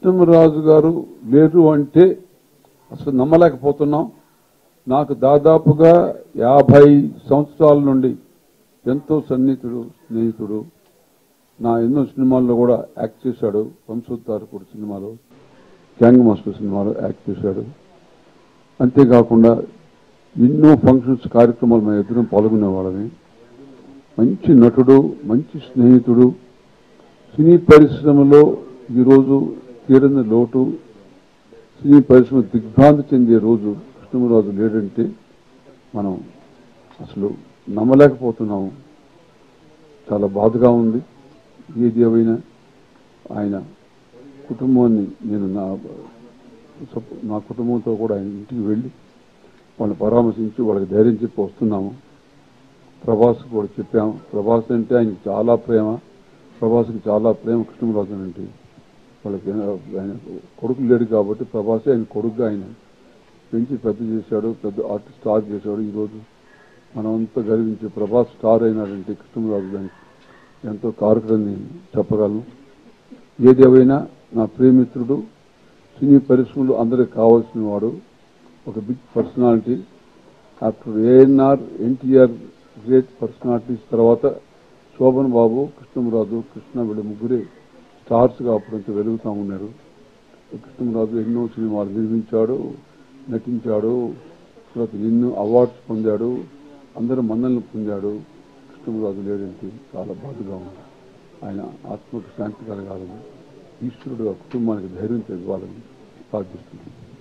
కృష్ణరాజు గారు లేరు అంటే అసలు నమ్మలేకపోతున్నాం నాకు దాదాపుగా యాభై సంవత్సరాల నుండి ఎంతో సన్నిహితుడు స్నేహితుడు నా ఎన్నో సినిమాల్లో కూడా యాక్ట్ చేశాడు వంశోద్ధారకుడు సినిమాలో గ్యాంగ్ మాస్టర్ సినిమాలో యాక్ట్ చేశాడు అంతేకాకుండా ఎన్నో ఫంక్షన్స్ కార్యక్రమాలు మేము ఇద్దరం పాల్గొనేవాళ్ళమే మంచి నటుడు మంచి స్నేహితుడు సినీ పరిశ్రమలో ఈరోజు తీరని లోటు సినీ పరిశ్రమ దిగ్భ్రాంతి చెందే రోజు కృష్ణరాజు లేడంటే మనం అసలు నమ్మలేకపోతున్నాము చాలా బాధగా ఉంది ఏది ఏమైనా ఆయన కుటుంబాన్ని నేను నా సపో- నా కుటుంబంతో కూడా ఆయన ఇంటికి వెళ్ళి వాళ్ళని పరామర్శించి వాళ్ళకి ధైర్యం చెప్పి వస్తున్నాము ప్రభాస్ కూడా చెప్పాము ప్రభాస్ అంటే ఆయనకి చాలా ప్రేమ ప్రభాస్కి చాలా ప్రేమ కృష్ణరాజు అంటే వాళ్ళకి ఆయన కొడుకు లేడు కాబట్టి ప్రభాసే ఆయన కొడుకుగా ఆయన పెంచి పెద్ద చేశాడు పెద్ద ఆర్టిస్ట్ స్టార్ చేశాడు ఈరోజు మనమంతా గర్వించే ప్రభాస్ స్టార్ అయినాడంటే కృష్ణరాజు దానికి ఎంతో కారకుడని చెప్పగలను ఏదేమైనా నా ప్రియమిత్రుడు సినీ పరిశ్రమలో అందరికి కావాల్సిన వాడు ఒక big personality after ANR NTR great personalities తర్వాత శోభన్ బాబు కృష్ణరాజు కృష్ణ వీళ్ళ ముగ్గురే స్టార్స్గా అప్పుడంతా వెలుగుతూ ఉన్నారు కృష్ణరాజు ఎన్నో సినిమాలు నిర్మించాడు నటించాడు తర్వాత ఎన్నో అవార్డ్స్ పొందాడు అందరూ మన్నలను పొందాడు కృష్ణరాజు లేడంటే చాలా బాధగా ఉంది ఆయన ఆత్మకు శాంతి కలగాలని ఈశ్వరుడు ఆ కుటుంబానికి ధైర్యం ఇవ్వాలని ప్రార్థిస్తున్నాను